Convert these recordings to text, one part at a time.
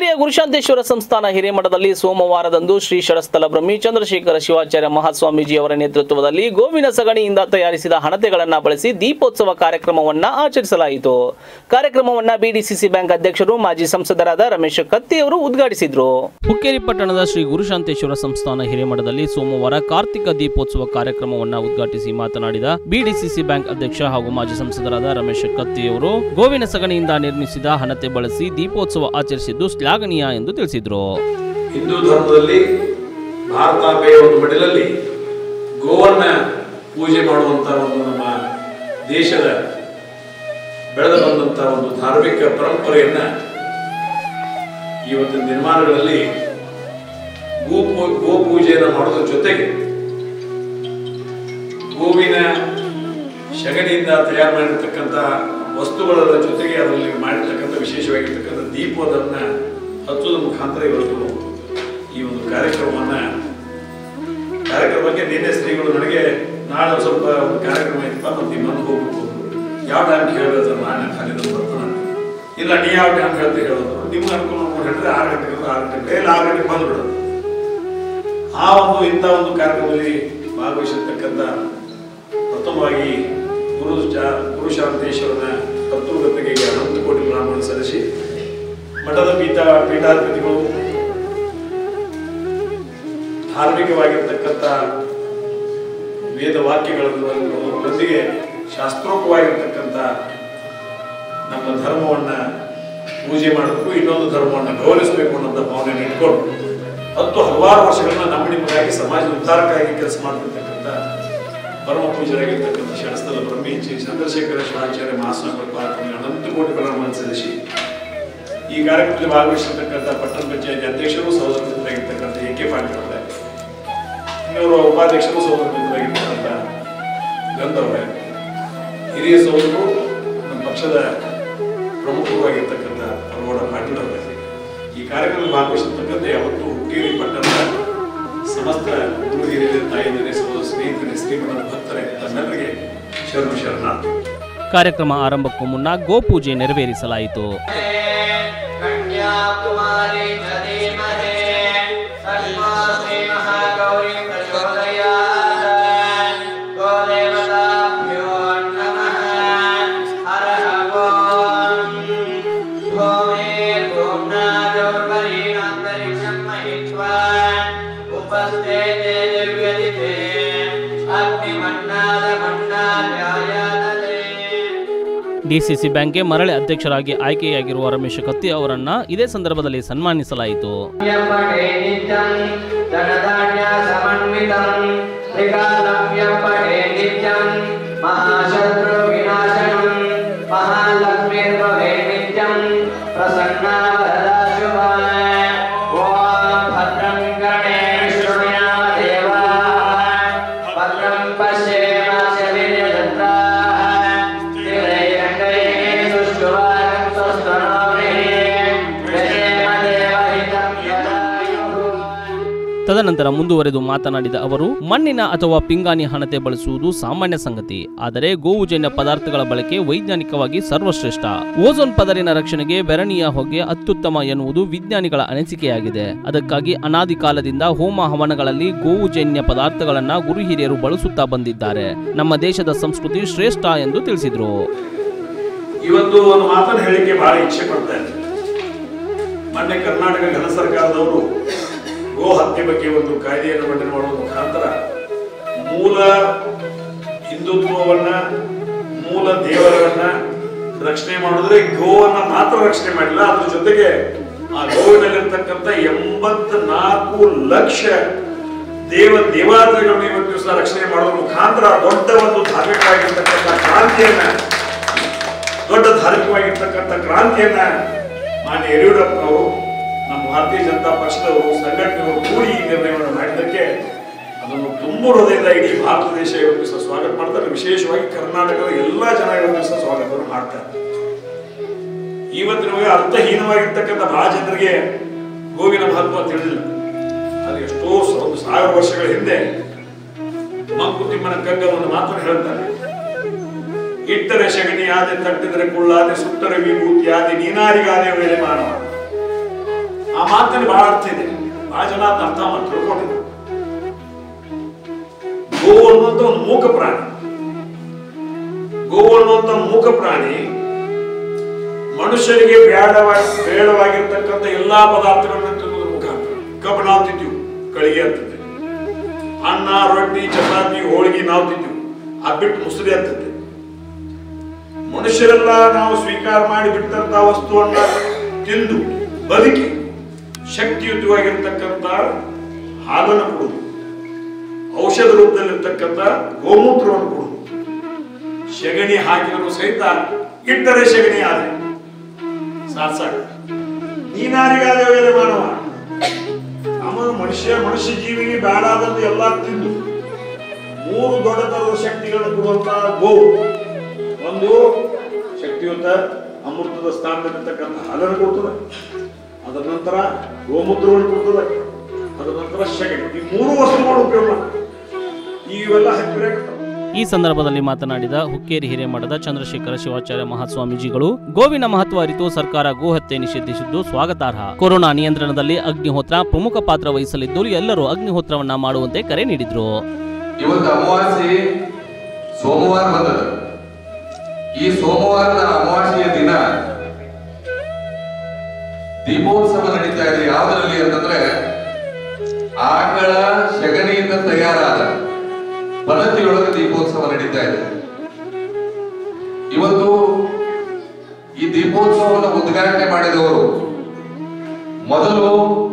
ಹುಕ್ಕೇರಿಯ ಗುರುಶಾಂತೇಶ್ವರ ಸಂಸ್ಥಾನ ಹಿರೇಮಠದಲ್ಲಿ ಸೋಮವಾರದಂದು ಶ್ರೀ ಶರಸ್ಥಲ ಬ್ರಹ್ಮಿ ಚಂದ್ರಶೇಖರ ಶಿವಾಚಾರ್ಯ ಮಹಾಸ್ವಾಮೀಜಿ ಅವರ ನೇತೃತ್ವದಲ್ಲಿ ಗೋವಿನ ಸಗಣಿಯಿಂದ ತಯಾರಿಸಿದ ಹಣತೆಗಳನ್ನು ಬಳಸಿ ದೀಪೋತ್ಸವ ಕಾರ್ಯಕ್ರಮವನ್ನ ಆಚರಿಸಲಾಯಿತು ಕಾರ್ಯಕ್ರಮವನ್ನ ಬಿಡಿಸಿಸಿ ಬ್ಯಾಂಕ್ ಅಧ್ಯಕ್ಷರು ಮಾಜಿ ಸಂಸದರಾದ ರಮೇಶ್ ಕತ್ತಿ ಅವರು ಉದ್ಘಾಟಿಸಿದ್ರು ಹುಕ್ಕೇರಿ ಪಟ್ಟಣದ ಶ್ರೀ ಗುರುಶಾಂತೇಶ್ವರ ಸಂಸ್ಥಾನ ಹಿರೇಮಠದಲ್ಲಿ ಸೋಮವಾರ ಕಾರ್ತಿಕ ದೀಪೋತ್ಸವ ಕಾರ್ಯಕ್ರಮವನ್ನ ಉದ್ಘಾಟಿಸಿ ಮಾತನಾಡಿದ ಬಿಡಿಸಿಸಿ ಬ್ಯಾಂಕ್ ಅಧ್ಯಕ್ಷ ಹಾಗೂ ಮಾಜಿ ಸಂಸದರಾದ ರಮೇಶ್ ಕತ್ತಿಯವರು ಗೋವಿನ ಸಗಣಿಯಿಂದ ನಿರ್ಮಿಸಿದ ಹಣತೆ ಬಳಸಿ ದೀಪೋತ್ಸವ ಆಚರಿಸಿದ್ದು ಶ್ಲಾಘನೀಯ ಎಂದು ತಿಳಿಸಿದರು ಹಿಂದೂ ಧರ್ಮದಲ್ಲಿ ಭಾರತಾಂಬೆಯ ಒಂದು ಮಡಿಲಲ್ಲಿ ಗೋವನ್ನ ಪೂಜೆ ಮಾಡುವಂತ ಒಂದು ನಮ್ಮ ದೇಶದ ಬೆಳೆದು ಬಂದಂತ ಒಂದು ಧಾರ್ಮಿಕ ಪರಂಪರೆಯನ್ನ ಇವತ್ತಿನ ದಿನಮಾನಗಳಲ್ಲಿ ಗೋ ಪೂ- ಗೋ ಪೂಜೆಯನ್ನು ಮಾಡೋದ್ರ ಜೊತೆಗೆ ಗೋವಿನ ಶಗಣಿಯಿಂದ ತಯಾರು ಮಾಡಿರ್ತಕ್ಕಂಥ ವಸ್ತುಗಳ ಜೊತೆಗೆ ಅದರಲ್ಲಿ ಮಾಡಿರ್ತಕ್ಕಂಥ ವಿಶೇಷವಾಗಿರ್ತಕ್ಕಂಥ ದೀಪವನ್ನ ಹಚ್ಚೋದ್ರ ಮುಖಾಂತರ ಇವತ್ತು ಈ ಒಂದು ಕಾರ್ಯಕ್ರಮವನ್ನ ಕಾರ್ಯಕ್ರಮಕ್ಕೆ ನಿನ್ನೆ ಶ್ರೀಗಳು ನನಗೆ ನಾಳೆ ಒಂದ್ ಸ್ವಲ್ಪ ಒಂದು ಕಾರ್ಯಕ್ರಮ ಇತ್ತಪ್ಪ ಮತ್ತೆ ಇನ್ನೊಂದು ಹೋಗ್ಬೇಕು ಯಾವ ಟೈಮ್ ಹೇಳಿದ್ರೆ ನಾನು ಖಾಲಿ ಬರ್ತಾನೆ ಇಲ್ಲ ನೀ ಯಾವ ಟೈಮ್ ಹೇಳ್ತೀವಿ ಹೇಳೋದು ನಿಮ್ಗೆ ಅನುಕೂಲ ಮಾಡ್ಕೊಂಡು ಹೇಳಿದ್ರೆ ಆರು ಗಂಟೆಗೆ ಅಂದ್ರೆ ಆರು ಗಂಟೆಗೆ ಇಲ್ಲ ಆರು ಗಂಟೆಗೆ ಬಂದ್ಬಿಡೋದು ಆ ಒಂದು ಇಂಥ ಒಂದು ಕಾರ್ಯಕ್ರಮದಲ್ಲಿ ಭಾಗವಹಿಸಿರ್ತಕ್ಕಂಥ ಪ್ರಥಮವಾಗಿ ಗುರು ಜಾ- ಗುರುಶಾಂತೇಶ್ವರನ ತತ್ವಗತಿಗೆ ಅನಂತ ಕೋಟಿ ಬ್ರಾಹ್ಮಣ ಸಲ್ಲಿಸಿ ಮಠದ ಪೀಠ ಪೀಠಾಧಿಪತಿಗಳು ಧಾರ್ಮಿಕವಾಗಿರ್ತಕ್ಕಂಥ ವೇದ ವಾಕ್ಯಗಳೊಂದಿಗೆ ಶಾಸ್ತ್ರೋಕ್ತವಾಗಿರ್ತಕ್ಕಂಥ ನಮ್ಮ ಧರ್ಮವನ್ನ ಪೂಜೆ ಮಾಡಬೇಕು ಇನ್ನೊಂದು ಧರ್ಮವನ್ನ ಗೌರವಿಸಬೇಕು ಅನ್ನೋಂಥ ಭಾವನೆಯನ್ನು ಇಟ್ಕೊಂಡು ಹತ್ತು ಹಲವಾರು ವರ್ಷಗಳನ್ನ ನಮ್ಮ ನಿಮಗಾಗಿ ಸಮಾಜದ ಉದ್ಧಾರಕ್ಕಾಗಿ ಕೆಲಸ ಮಾಡ್ತಿರ್ತಕ್ಕಂಥ ಪರಮ ಪೂಜರಾಗಿರ್ತಕ್ಕಂಥ ಶಾಸ್ತ್ರದ ಬ್ರಹ್ಮಿ ಶ್ರೀ ಚಂದ್ರಶೇಖರ ಶಿವಾಚಾರ್ಯ ಮಹಾಸ್ವಾಮಿ ಪಾರ್ಕಲ್ಲಿ ಅನಂತ ಕೋಟಿ ಪ್ರಣಾಮವನ್ನು ಸಲ್ಲಿಸಿ ಈ ಕಾರ್ಯಕ್ರಮದಲ್ಲಿ ಭಾಗವಹಿಸಿರ್ತಕ್ಕಂಥ ಪಟ್ಟಣ ಪಂಚಾಯತ್ ಅಧ್ಯಕ್ಷರು ಸಹೋದರ ಮಿತ್ರರಾಗಿರ್ತಕ್ಕಂಥ ಎ ಕೆ ಪಾಟೀಲ್ ಅವರೇ ಇನ್ನೋರ್ವ ಉಪಾಧ್ಯಕ್ಷರು ಸಹೋದರ ಮಿತ್ರರಾಗಿರ್ತಕ್ಕಂಥ ಗಂಧವರೇ ಹಿರಿಯ ಸಹೋದರರು ನಮ್ಮ ಪಕ್ಷದ ಪ್ರಮುಖರು ಆಗಿರ್ತಕ್ಕಂಥ ಪರಗೋಡ ಪಾಟೀಲ್ ಅವರೇ ಈ ಕಾರ್ಯಕ್ರಮದಲ್ಲಿ ಭಾಗವಹಿಸಿರ್ತಕ್ಕಂಥ ಯಾವತ್ತು ಹುಕ್ಕೇರಿ ಪಟ್ಟಣದ ಸಮಸ್ತ ಗುರು ಹಿರಿಯರ ತಾಯಿಯಂದಿರೇ ಸಹೋದರ ಸ್ನೇಹಿತರೆ ಶ್ರೀಮಠದ ಭಕ್ತರೇ ತಮ್ಮೆಲ್ಲರಿಗೆ ಶರಣ ಶರಣಾರ್ಥಿ ಕಾರ್ಯಕ್ರಮ ಆರಂಭಕ್ಕೂ ಮುನ್ನ ಗೋಪೂಜೆ ನೆರವೇರಿಸಲಾಯಿತು कन्याकुमारी च धीमहि तन्नो श्रीमहागौरी प्रचोदयात् गोदेवताभ्यो नमः हरः ॐ भूमिर्भुम्नादौर्वरीणान्तरिक्षं महित्वा उपस्थे ते दिव्यदिते अग्निमन्नादमन्नाद्यायातले ಡಿಸಿಸಿ ಬ್ಯಾಂಕ್ಗೆ ಮರಳಿ ಅಧ್ಯಕ್ಷರಾಗಿ ಆಯ್ಕೆಯಾಗಿರುವ ರಮೇಶ್ ಕತ್ತಿ ಅವರನ್ನ ಇದೇ ಸಂದರ್ಭದಲ್ಲಿ ಸನ್ಮಾನಿಸಲಾಯಿತು व्यपटे नित्यं धनधान्यसमन्वितं त्रिकालव्यपटे नित्यं महाशत्रुविनाशनं महालक्ष्मीर्भवे नित्यं प्रसन्ना वरदा शुभा ॐ भद्रं कर्णे विष्णुयाम देवाः भद्रं पश्येमाशवीर्यजत्राः स्थिरैरङ्गैः सुष्ठुवागं स्वस्तनोभिः व्यशेमदेवहितं यदायुः ತದನಂತರ ಮುಂದುವರೆದು ಮಾತನಾಡಿದ ಅವರು ಮಣ್ಣಿನ ಅಥವಾ ಪಿಂಗಾಣಿ ಹಣತೆ ಬಳಸುವುದು ಸಾಮಾನ್ಯ ಸಂಗತಿ ಆದರೆ ಗೋವುಜನ್ಯ ಪದಾರ್ಥಗಳ ಬಳಕೆ ವೈಜ್ಞಾನಿಕವಾಗಿ ಸರ್ವಶ್ರೇಷ್ಠ ಓಝೋನ್ ಪದರಿನ ರಕ್ಷಣೆಗೆ ಬೆರಣಿಯ ಹೊಗೆ ಅತ್ಯುತ್ತಮ ಎನ್ನುವುದು ವಿಜ್ಞಾನಿಗಳ ಅನಿಸಿಕೆಯಾಗಿದೆ ಅದಕ್ಕಾಗಿ ಅನಾದಿ ಕಾಲದಿಂದ ಹೋಮ ಹವನಗಳಲ್ಲಿ ಗೋವುಜನ್ಯ ಪದಾರ್ಥಗಳನ್ನ ಗುರು ಹಿರಿಯರು ಬಳಸುತ್ತಾ ಬಂದಿದ್ದಾರೆ ನಮ್ಮ ದೇಶದ ಸಂಸ್ಕೃತಿ ಶ್ರೇಷ್ಠ ಎಂದು ತಿಳಿಸಿದರು ಇವತ್ತು ಒಂದು ಮಾತನ್ನು ಹೇಳಿಕೆ ಬಹಳ ಇಚ್ಛೆ ಪಡ್ತಾ ಇದ್ದಾರೆ ಮೊನ್ನೆ ಕರ್ನಾಟಕ ಘನ ಸರ್ಕಾರದವರು ಗೋ ಹತ್ಯೆ ಬಗ್ಗೆ ಒಂದು ಕಾಯ್ದೆಯನ್ನು ಮಂಡನೆ ಮಾಡುವ ಮುಖಾಂತರ ಮೂಲ ಹಿಂದುತ್ವವನ್ನ ಮೂಲ ದೇವರನ್ನ ರಕ್ಷಣೆ ಮಾಡಿದ್ರೆ ಗೋವನ್ನ ಮಾತ್ರ ರಕ್ಷಣೆ ಮಾಡಿಲ್ಲ ಅದ್ರ ಜೊತೆಗೆ ಆ ಗೋವಿನಲ್ಲಿರ್ತಕ್ಕಂಥ ಎಂಬತ್ನಾಲ್ಕು ಲಕ್ಷ ದೇವ ದೇವಾಲಯಗಳನ್ನು ಇವತ್ತು ದಿವಸ ರಕ್ಷಣೆ ಮಾಡುವ ಮುಖಾಂತರ ದೊಡ್ಡ ಒಂದು ಧಾರ್ಮಿಕವಾಗಿರ್ತಕ್ಕಂಥ ಕ್ರಾಂತಿಯನ್ನ ದೊಡ್ಡ ಧಾರ್ಮಿಕವಾಗಿರ್ತಕ್ಕಂಥ ಕ್ರಾಂತಿಯನ್ನ ಮಾನ್ಯ ಯಡಿಯೂರಪ್ಪನವರು ನಮ್ಮ ಭಾರತೀಯ ಜನತಾ ಪಕ್ಷದವರು ಸಂಘಟನೆಯವರು ಕೂಡಿ ಈ ನಿರ್ಣಯವನ್ನು ಮಾಡಿದ್ದಕ್ಕೆ ಅದನ್ನು ತುಂಬ ಹೃದಯದ ಇಡೀ ಭಾರತ ದೇಶ ಇವತ್ತು ದಿವಸ ಸ್ವಾಗತ ಮಾಡ್ತಾರೆ ವಿಶೇಷವಾಗಿ ಕರ್ನಾಟಕದ ಎಲ್ಲಾ ಜನ ಇವತ್ತು ದಿವಸ ಸ್ವಾಗತವನ್ನು ಮಾಡ್ತಾರೆ ಇವತ್ತಿನ ಅರ್ಥಹೀನವಾಗಿರ್ತಕ್ಕಂಥ ಬಹಳ ಜನರಿಗೆ ಗೋವಿನ ಮಹತ್ವ ತಿಳಿದಿಲ್ಲ ಅದು ಎಷ್ಟೋ ಸ- ಒಂದು ಸಾವಿರ ವರ್ಷಗಳ ಹಿಂದೆ ಮಂಕುತಿಮ್ಮನ ಕಗ್ಗ ಒಂದು ಮಾತನ್ನು ಹೇಳ್ತಾರೆ ಇಟ್ಟರೆ ಶಗಣಿ ಆದೆ ತಟ್ಟಿದರೆ ಕುಳ್ಳಾದೆ ಸುಟ್ಟರೆ ವಿಭೂತಿ ಆದೆ ನೀನಾರಿಗಾದೆ ವೇಳೆ ಮಾನವ ಆ ಮಾತಿನಲ್ಲಿ ಬಹಳ ಅರ್ಥ ಇದೆ ಬಹಳ ಜನ ಅದನ್ನ ಅರ್ಥ ಮಾಡಿ ತಿಳ್ಕೊಂಡಿದ್ದಾರೆ ಗೋವು ಅನ್ನುವಂಥ ಒಂದು ಮೂಕ ಪ್ರಾಣಿ ಗೋವು ಅನ್ನುವಂಥ ಮೂಕ ಪ್ರಾಣಿ ಮನುಷ್ಯರಿಗೆ ಬೇಡವಾಗಿ ಬೇಡವಾಗಿರ್ತಕ್ಕಂಥ ಎಲ್ಲಾ ಪದಾರ್ಥಗಳನ್ನ ತಿನ್ನೋದ್ರ ಮುಖಾಂತರ ಕಬ್ಬು ನಾವು ತಿಂತೀವಿ ಕಳಿಗೆ ಅಂತಂದೆ ಅನ್ನ ರೊಟ್ಟಿ ಚಪಾತಿ ಹೋಳಿಗೆ ನಾವು ತಿಂತೀವಿ ಆ ಬಿಟ್ಟು ಮುಸುರಿ ಅಂತಂದೆ ಮನುಷ್ಯರೆಲ್ಲ ನಾವು ಸ್ವೀಕಾರ ಮಾಡಿ ಬಿಟ್ಟಂತ ವಸ್ತುವನ್ನ ತಿಂದು ಬದುಕಿ ಶಕ್ತಿಯುತವಾಗಿರ್ತಕ್ಕಂಥ ಹಾಲನ್ನು ಕೊಡುವುದು ಔಷಧ ರೂಪದಲ್ಲಿರ್ತಕ್ಕಂಥ ಗೋಮೂತ್ರವನ್ನು ಕೊಡುವುದು ಸೆಗಣಿ ಹಾಕಿದರೂ ಸಹಿತ ಇಟ್ಟರೆ ಸೆಗಣಿ ಆದ್ರೆ ಸಾಕ್ ಸಾಕು ನೀನಾರಿಗಾದೇವ ಮಾನವ ನಮ್ಮ ಮನುಷ್ಯ ಮನುಷ್ಯ ಜೀವಿಗೆ ಬೇಡಾದಂತ ಎಲ್ಲ ತಿಂದು ಮೂರು ದೊಡ್ಡ ತರದ ಶಕ್ತಿಗಳನ್ನು ಕೊಡುವಂತ ಗೋವು ಒಂದು ಶಕ್ತಿಯುತ ಅಮೃತದ ಸ್ಥಾನದಲ್ಲಿರ್ತಕ್ಕಂಥ ಹಾಲನ್ನು ಕೊಡ್ತದೆ ಅದರ ನಂತರ ಗೋಮೂತ್ರವನ್ನು ಕೊಡ್ತದೆ ಅದರ ನಂತರ ಸೆಗಣಿ ಈ ಮೂರು ವಸ್ತುಗಳು ಉಪಯೋಗ ಮಾಡ್ತದೆ. ಇವೆಲ್ಲ ಹತ್ತಿರ ಈ ಸಂದರ್ಭದಲ್ಲಿ ಮಾತನಾಡಿದ ಹುಕ್ಕೇರಿ ಹಿರೇಮಠದ ಚಂದ್ರಶೇಖರ ಶಿವಾಚಾರ್ಯ ಮಹಾಸ್ವಾಮೀಜಿಗಳು ಗೋವಿನ ಮಹತ್ವ ಅರಿತು ಸರ್ಕಾರ ಗೋಹತ್ಯೆ ನಿಷೇಧಿಸಿದ್ದು ಸ್ವಾಗತಾರ್ಹ ಕೊರೋನಾ ನಿಯಂತ್ರಣದಲ್ಲಿ ಅಗ್ನಿಹೋತ್ರ ಪ್ರಮುಖ ಪಾತ್ರ ವಹಿಸಲಿದ್ದು ಎಲ್ಲರೂ ಅಗ್ನಿಹೋತ್ರವನ್ನ ಮಾಡುವಂತೆ ಕರೆ ನೀಡಿದ್ರು ಇವತ್ತು ಅಮಾವಾಸ್ಯೆ ಸೋಮವಾರ ಬಂದದ ಈ ಸೋಮವಾರದ ಅಮಾವಾಸ್ಯೆಯ ದಿನ ದೀಪೋತ್ಸವ ನಡೀತಾ ಇದೆ ಯಾವ್ದ್ರಲ್ಲಿ ಅಂತಂದ್ರೆ ಆಕಳ ಸೆಗಣಿಯಿಂದ ತಯಾರಾದ ಪದ್ಧತಿಯೊಳಗೆ ದೀಪೋತ್ಸವ ನಡೀತಾ ಇದೆ ಇವತ್ತು ಈ ದೀಪೋತ್ಸವವನ್ನು ಉದ್ಘಾಟನೆ ಮಾಡಿದವರು ಮೊದಲು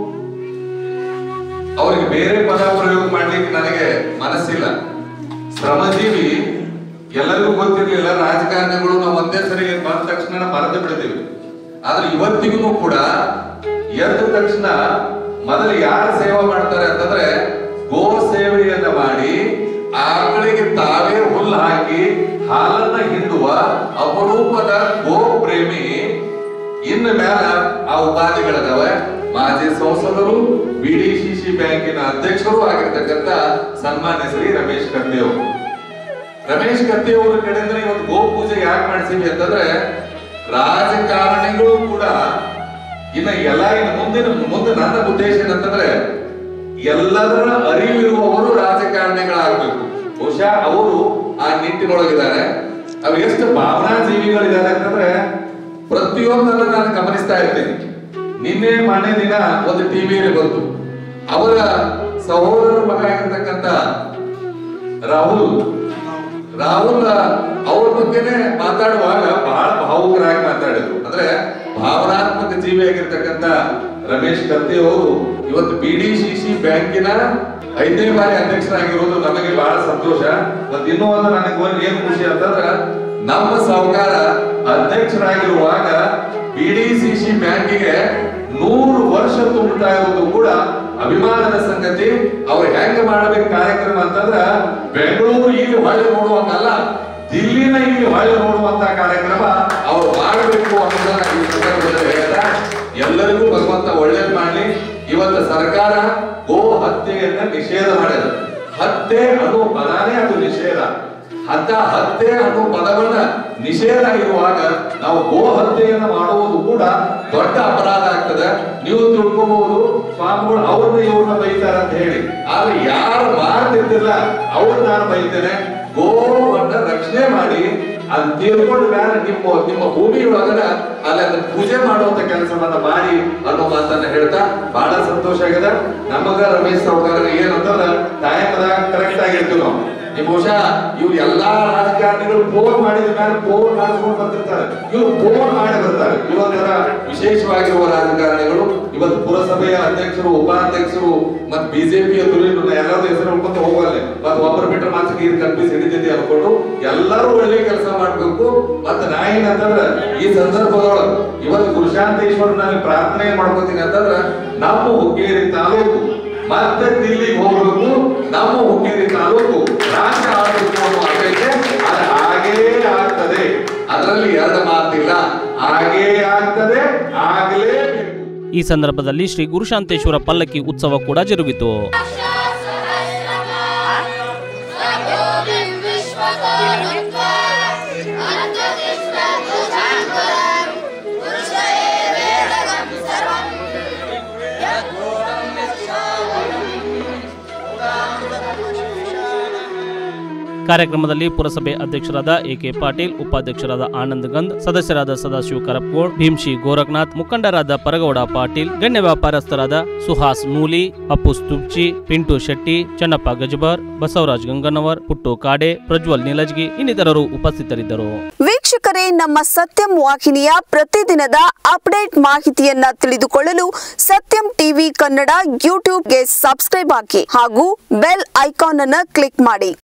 ಅವರಿಗೆ ಬೇರೆ ಪದ ಪ್ರಯೋಗ ಮಾಡ್ಲಿಕ್ಕೆ ನನಗೆ ಮನಸ್ಸಿಲ್ಲ ಶ್ರಮಜೀವಿ ಎಲ್ಲರಿಗೂ ಗೊತ್ತಿರ್ಲಿಲ್ಲ ರಾಜಕಾರಣಿಗಳು ನಾವು ಒಂದೇ ಸರಿ ಬಂದ ತಕ್ಷಣ ಮರೆತು ಬಿಡ್ತೀವಿ ಆದ್ರೆ ಇವತ್ತಿಗೂ ಕೂಡ ಎದ್ದ ತಕ್ಷಣ ಮೊದಲು ಯಾರು ಸೇವೆ ಮಾಡ್ತಾರೆ ಅಂತಂದ್ರೆ ಗೋ ಸೇವೆಯನ್ನ ಮಾಡಿ ಆಕಳಿಗೆ ತಾವೇ ಹುಲ್ಲು ಹಾಕಿ ಹಾಲನ್ನ ಹಿಂಡುವ ಅಪರೂಪದ ಗೋ ಪ್ರೇಮಿ ಇನ್ನು ಮ್ಯಾಲ ಆ ಉಪಾಧಿಗಳಿದಾವೆ ಮಾಜಿ ಸಂಸದರು ಬಿಡಿಸಿಸಿ ಬ್ಯಾಂಕಿನ ಅಧ್ಯಕ್ಷರು ಆಗಿರ್ತಕ್ಕಂಥ ಸನ್ಮಾನ್ಯ ಶ್ರೀ ರಮೇಶ್ ಕತ್ತಿ ಅವರು ರಮೇಶ್ ಕತ್ತಿ ಅವರ ಕಡೆಯಿಂದ ಇವತ್ತು ಗೋ ಪೂಜೆ ಯಾಕೆ ಮಾಡಿಸಿವಿ ಅಂತಂದ್ರೆ ರಾಜಕಾರಣಿಗಳು ಕೂಡ ಇನ್ನ ಎಲ್ಲ ಇನ್ನು ಮುಂದಿನ ಮುಂದೆ ನನ್ನ ಉದ್ದೇಶ ಏನಂತಂದ್ರೆ ಎಲ್ಲದರ ಅರಿವಿರುವವರು ರಾಜಕಾರಣಿಗಳಾಗಬೇಕು ಬಹುಶಃ ಅವರು ಆ ನಿಟ್ಟಿನೊಳಗಿದ್ದಾರೆ ಅವ್ರು ಎಷ್ಟು ಭಾವನಾ ಜೀವಿಗಳಿದ್ದಾರೆ ಅಂತಂದ್ರೆ ಪ್ರತಿಯೊಂದನ್ನು ನಾನು ಗಮನಿಸ್ತಾ ಇರ್ತೇನೆ ನಿನ್ನೆ ಮೊನ್ನೆ ದಿನ ಒಂದು ಟಿವಿಯಲ್ಲಿ ಬಂತು ಅವರ ಸಹೋದರರ ಮಗ ಆಗಿರ್ತಕ್ಕಂಥ ರಾಹುಲ್ ರಾಹುಲ್ ಅವ್ರ ಬಗ್ಗೆನೆ ಮಾತಾಡುವಾಗ ಬಹಳ ಭಾವುಕರಾಗಿ ಮಾತಾಡಿದ್ರು ಅಂದ್ರೆ ಭಾವನಾತ್ಮಕ ಜೀವಿ ಆಗಿರ್ತಕ್ಕಂಥ ರಮೇಶ್ ಕತ್ತಿ ಅವರು ಇವತ್ತು ಬಿ ಡಿ ಸಿ ಸಿ ಬ್ಯಾಂಕಿನ ಐದನೇ ಬಾರಿ ಅಧ್ಯಕ್ಷರಾಗಿರೋದು ನಮಗೆ ಬಹಳ ಸಂತೋಷ ಮತ್ ಇನ್ನೂ ಒಂದು ನನಗೆ ಒಂದು ಏನ್ ಖುಷಿ ಅಂತಂದ್ರ ನಮ್ಮ ಸರ್ಕಾರ ಅಧ್ಯಕ್ಷರಾಗಿರುವಾಗ ಬಿ ಡಿ ಸಿ ಸಿ ಬ್ಯಾಂಕಿಗೆ ನೂರು ವರ್ಷ ತುಂಬುತ್ತಾ ಇರೋದು ಕೂಡ ಅಭಿಮಾನದ ಸಂಗತಿ ಅವ್ರು ಹೆಂಗ ಮಾಡಬೇಕು ಕಾರ್ಯಕ್ರಮ ಅಂತಂದ್ರ ಬೆಂಗಳೂರು ಇಲ್ಲಿ ಹೊಳೆ ನೋಡುವಂಗಲ್ಲ ದಿಲ್ಲಿನ ಇಲ್ಲಿ ಹೊಳೆ ನೋಡುವಂತ ಕಾರ್ಯಕ್ರಮ ಅವ್ರು ಮಾಡಬೇಕು ಅನ್ನೋದನ್ನ ಈ ಸಂದರ್ಭದಲ್ಲಿ ಹೇಳ್ತಾ ಎಲ್ಲರಿಗೂ ಭಗವಂತ ಒಳ್ಳೇದ್ ಮಾಡ್ಲಿ ಇವತ್ತು ಸರ್ಕಾರ ಗೋ ಹತ್ಯೆಯನ್ನ ನಿಷೇಧ ಮಾಡಿದ ಹತ್ಯೆ ಅನ್ನೋ ಪದಾನೇ ಅದು ನಿಷೇಧ ಅಂತ ಹತ್ಯೆ ಅನ್ನೋ ಪದವನ್ನ ನಿಷೇಧ ಇರುವಾಗ ನಾವು ಗೋ ಹತ್ಯೆಯನ್ನ ಮಾಡುವುದು ಕೂಡ ದೊಡ್ಡ ಅಪರಾಧ ಆಗ್ತದೆ ನೀವು ತಿಳ್ಕೊಬಹುದು ಸ್ವಾಮಿಗಳು ಅವ್ರನ್ನ ಇವ್ರನ್ನ ಬೈತಾರ ಅಂತ ಹೇಳಿ ಆದ್ರೆ ಯಾರು ಮಾಡ್ತಿದ್ದಿಲ್ಲ ಅವ್ರನ್ನ ನಾನು ಬೈತೇನೆ ಗೋವನ್ನ ರಕ್ಷಣೆ ಮಾಡಿ ಅದ್ ತೀರ್ಕೊಂಡ ಮೇಲೆ ನಿಮ್ಮ ನಿಮ್ಮ ಭೂಮಿಯೊಳಗನ ಅಲ್ಲಿ ಅದನ್ನ ಪೂಜೆ ಮಾಡುವಂತ ಕೆಲಸವನ್ನ ಮಾಡಿ ಅನ್ನೋ ಮಾತನ್ನ ಹೇಳ್ತಾ ಬಹಳ ಸಂತೋಷ ಆಗಿದೆ ನಮಗ ರಮೇಶ್ ಸಾವುಕಾರ ಏನಂತಂದ್ರ ಟೈಮ್ದಾಗ ಕರೆಕ್ಟ್ ಆಗಿರ್ತೀವಿ ನಾವು ಈ ಬಹುಶಃ ಇವ್ರು ಎಲ್ಲಾ ರಾಜಕಾರಣಿಗಳು ಫೋನ್ ಮಾಡಿದ ಮೇಲೆ ಫೋನ್ ಮಾಡಿಸ್ಕೊಂಡು ಬರ್ತಿರ್ತಾರೆ ಇವ್ರು ಫೋನ್ ಮಾಡಿ ಬರ್ತಾರೆ ಇವತ್ತರ ವಿಶೇಷವಾಗಿರುವ ರಾಜಕಾರಣಿಗಳು ಇವತ್ತು ಪುರಸಭೆಯ ಅಧ್ಯಕ್ಷರು ಉಪಾಧ್ಯಕ್ಷರು ಮತ್ ಬಿಜೆಪಿಯ ದುರೀನು ಎಲ್ಲರೂ ಹೆಸರು ಹೇಳ್ಕೊಂತ ಹೋಗಲ್ಲ ಮತ್ ಒಬ್ಬರು ಬಿಟ್ಟರೆ ಮಾತ್ರ ನೀರು ಕಲ್ಪಿಸಿ ಹಿಡಿತೈತಿ ಅನ್ಕೊಂಡು ಎಲ್ಲರೂ ಒಳ್ಳೆ ಕೆಲಸ ಮಾಡ್ಬೇಕು ಮತ್ ನಾ ಏನಂತಂದ್ರ ಈ ಸಂದರ್ಭದೊಳಗ ಇವತ್ತು ಗುರುಶಾಂತೇಶ್ವರನಲ್ಲಿ ಪ್ರಾರ್ಥನೆ ಮಾಡ್ಕೋತೀನಿ ಅಂತಂದ್ರ ನಮ್ಮ ಹುಕ್ಕೇರಿ ತಾಲೂಕು ಮತ್ತೆ ದಿಲ್ಲಿಗೆ ಹೋಗ್ಬೇಕು ನಮ್ಮ ಹುಕ್ಕೇರಿ ತಾಲೂಕು ರಾಜ್ಯ ಆಡಬೇಕು ಅನ್ನೋ ಆಸೆ ಅದು ಹಾಗೇ ಆಗ್ತದೆ ಅದರಲ್ಲಿ ಎರಡು ಮಾತಿಲ್ಲ ಹಾಗೇ ಆಗ್ತದೆ ಆಗಲೇಬೇಕು ಈ ಸಂದರ್ಭದಲ್ಲಿ ಶ್ರೀ ಗುರುಶಾಂತೇಶ್ವರ ಪಲ್ಲಕ್ಕಿ ಉತ್ಸವ ಕೂಡ ಜರುಗಿತು विश्वकर्म ಕಾರ್ಯಕ್ರಮದಲ್ಲಿ ಪುರಸಭೆ ಅಧ್ಯಕ್ಷರಾದ ಎಕೆ ಪಾಟೀಲ್ ಉಪಾಧ್ಯಕ್ಷರಾದ ಆನಂದ್ ಗಂದ್ ಸದಸ್ಯರಾದ ಸದಾಶಿವ ಕರಪ್ಕೋಳ್ ಭೀಮ್ಶಿ ಗೋರಖನಾಥ್ ಮುಖಂಡರಾದ ಪರಗೌಡ ಪಾಟೀಲ್ ಗಣ್ಯ ವ್ಯಾಪಾರಸ್ಥರಾದ ಸುಹಾಸ್ ನೂಲಿ ಅಪ್ಪು ಸ್ತುಪ್ಚಿ ಪಿಂಟು ಶೆಟ್ಟಿ ಚನ್ನಪ್ಪ ಗಜಬರ್ ಬಸವರಾಜ್ ಗಂಗನವರ್ ಪುಟ್ಟು ಕಾಡೆ ಪ್ರಜ್ವಲ್ ನೀಲಜ್ಗಿ ಇನ್ನಿತರರು ಉಪಸ್ಥಿತರಿದ್ದರು ವೀಕ್ಷಕರೇ ನಮ್ಮ ಸತ್ಯಂ ವಾಹಿನಿಯ ಪ್ರತಿದಿನದ ಅಪ್ಡೇಟ್ ಮಾಹಿತಿಯನ್ನ ತಿಳಿದುಕೊಳ್ಳಲು ಸತ್ಯಂ ಟಿವಿ ಕನ್ನಡ ಯೂಟ್ಯೂಬ್ಗೆ ಸಬ್ಸ್ಕ್ರೈಬ್ ಹಾಕಿ ಹಾಗೂ ಬೆಲ್ ಐಕಾನ್ ಅನ್ನು ಕ್ಲಿಕ್ ಮಾಡಿ